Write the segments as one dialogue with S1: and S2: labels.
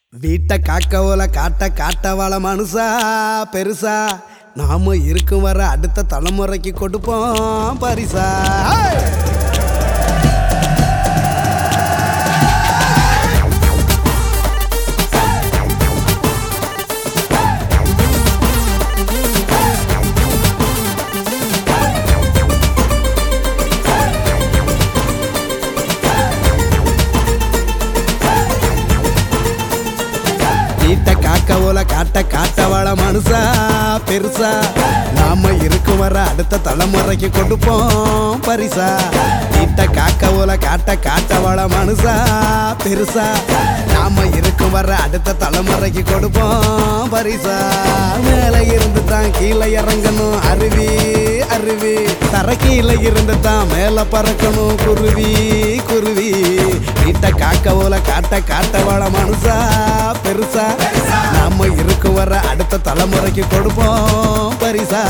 S1: வீட்டை காக்க ஓல காட்ட காட்ட வாழ மனுஷா பெருசா நாம இருக்கும் வர அடுத்த தலைமுறைக்கு கொடுப்போம் பரிசா ஹே! வீட்டை காக்க ஓல காட்ட காட்ட வாழ மனுஷா பெருசா நாம இருக்கும் வர அடுத்த தலைமுறைக்கு கொடுப்போம் பரிசா வீட்டை காக்க ஓல காட்ட காட்ட வாழ மனுஷா பெருசா நாம இருக்கும் வர அடுத்த தலைமுறைக்கு கொடுப்போம் பரிசா மேல இருந்து தான் கீழே இறங்கணும் அருவி அருவி தர கீழே இருந்து தான் மேல பறக்கணும் குருவி குருவி வீட்டை காக்க ஓல காட்ட காட்ட வாழ மனுஷா பெருசா நாம இருக்கும் வர அடுத்த தலைமுறைக்கு கொடுப்போம் பரிசா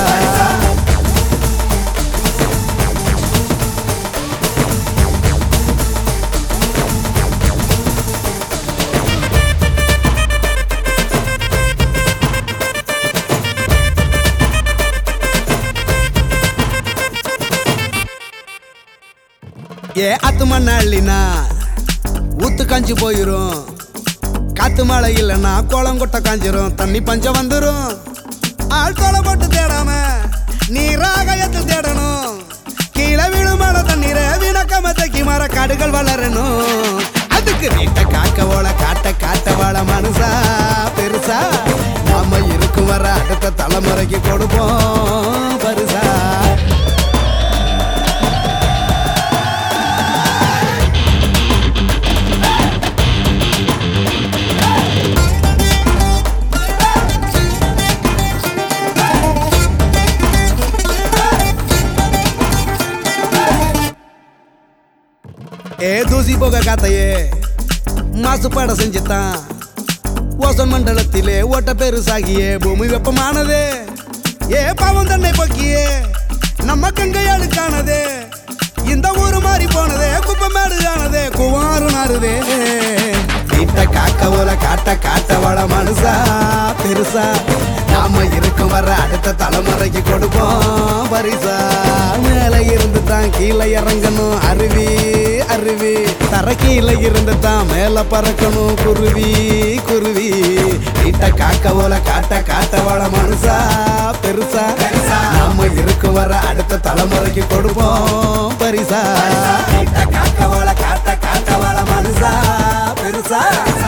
S1: ஏ அத்து மண்ணாளினா ஊத்து காஞ்சி போயிரும் காத்து மழை இல்லைன்னா குளம் கொட்ட காஞ்சிரும் தண்ணி பஞ்சம் வந்துரும் ஆள் தொலை போட்டு தேடாம நீராகயத்தில் தேடணும் கீழே விழும் மழை தண்ணீரை வினக்கம தக்கி மர காடுகள் வளரணும் அதுக்கு வீட்டை காக்க ஓல காட்ட காட்ட வாழ மனுஷா பெருசா நாம இருக்கும் வர அடுத்த தலைமுறைக்கு கொடுப்போம் பரிசா ஏ தூசி போக காத்தையே மாசுபாட செஞ்சுத்தான் ஓசன் மண்டலத்திலே ஓட்ட பெருசாகியே பூமி வெப்பமானதே ஏ பாவம் தன்னை போக்கியே நம்ம கங்கையாளுக்கானதே இந்த ஊரு மாறி போனதே குப்பை மேடு ஆனதே குவாறு நாறுதே வீட்டை காக்க ஓல காட்ட காட்ட வள மனுஷா பெருசா நாம இருக்கும் வர அடுத்த தலைமுறைக்கு கொடுப்போம் பரிசா மேல இருந்து தான் கீழே இறங்கணும் அருவி அருவி தர கீழே இருந்து தான் மேல பறக்கணும் குருவி குருவி வீட்டை காக்க ஓல காட்ட காட்ட வள மனுஷா பெருசா நாம இருக்கும் வர அடுத்த தலைமுறைக்கு கொடுப்போம் பரிசா வீட்டை காக்க ஓல காட்ட காட்ட வள மனுஷா பெருசா